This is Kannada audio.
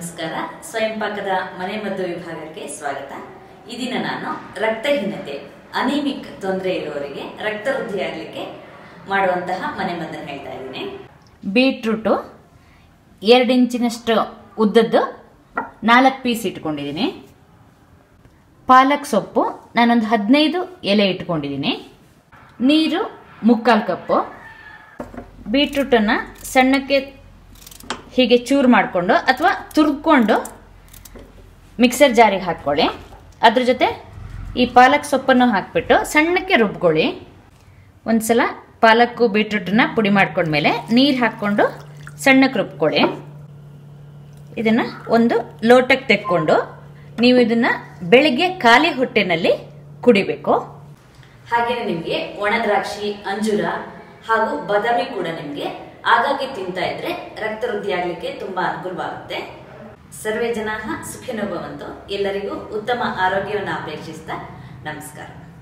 ನಮಸ್ಕಾರ ಸ್ವಯಂ ಪಾಕದ ಮನೆ ಮದ್ದು ವಿಭಾಗಕ್ಕೆ ಸ್ವಾಗತ ಈ ದಿನ ನಾನು ರಕ್ತಹೀನತೆ ಅನಿಮಿಕ್ ತೊಂದರೆ ಇರುವವರಿಗೆ ರಕ್ತ ವೃದ್ಧಿ ಆಗಲಿಕ್ಕೆ ಮಾಡುವಂತಹ ಮನೆ ಮದ್ದನ್ನು ಹೇಳ್ತಾ ಇದ್ದೀನಿ ಬೀಟ್ರೂಟು ಎರಡು ಇಂಚಿನಷ್ಟು ಉದ್ದದ್ದು ನಾಲ್ಕು ಪೀಸ್ ಇಟ್ಕೊಂಡಿದ್ದೀನಿ ಪಾಲಕ್ ಸೊಪ್ಪು ನಾನೊಂದು ಹದಿನೈದು ಎಲೆ ಇಟ್ಕೊಂಡಿದ್ದೀನಿ ನೀರು ಮುಕ್ಕಾಲು ಕಪ್ಪು ಬೀಟ್ರೂಟನ್ನು ಸಣ್ಣಕ್ಕೆ ಹೀಗೆ ಚೂರು ಮಾಡಿಕೊಂಡು ಅಥವಾ ತುರ್ಕೊಂಡು ಮಿಕ್ಸರ್ ಜಾರಿಗೆ ಹಾಕ್ಕೊಳ್ಳಿ ಅದ್ರ ಜೊತೆ ಈ ಪಾಲಕ್ ಸೊಪ್ಪನ್ನು ಹಾಕಿಬಿಟ್ಟು ಸಣ್ಣಕ್ಕೆ ರುಬ್ಕೊಳ್ಳಿ ಒಂದ್ಸಲ ಪಾಲಕ್ಕು ಬೀಟ್ರೂಟನ್ನ ಪುಡಿ ಮಾಡ್ಕೊಂಡ್ಮೇಲೆ ನೀರು ಹಾಕ್ಕೊಂಡು ಸಣ್ಣಕ್ಕೆ ರುಬ್ಕೊಳ್ಳಿ ಇದನ್ನು ಒಂದು ಲೋಟಕ್ಕೆ ತೆಕ್ಕೊಂಡು ನೀವು ಇದನ್ನು ಬೆಳಿಗ್ಗೆ ಖಾಲಿ ಹೊಟ್ಟೆನಲ್ಲಿ ಕುಡಿಬೇಕು ಹಾಗೇನೆ ನಿಮಗೆ ಒಣ ದ್ರಾಕ್ಷಿ ಅಂಜೂರ ಹಾಗೂ ಬಾದಾಮಿ ಕೂಡ ನಿಮಗೆ ಆಗಾಗ್ಗೆ ತಿಂತಾ ಇದ್ರೆ ರಕ್ತ ವೃದ್ಧಿ ಆಗಲಿಕ್ಕೆ ತುಂಬಾ ಅನುಕೂಲವಾಗುತ್ತೆ ಸರ್ವೇ ಜನ ಸುಖಿನೋ ಭವಂತು ಎಲ್ಲರಿಗೂ ಉತ್ತಮ ಆರೋಗ್ಯವನ್ನು ಅಪೇಕ್ಷಿಸ್ತಾ ನಮಸ್ಕಾರ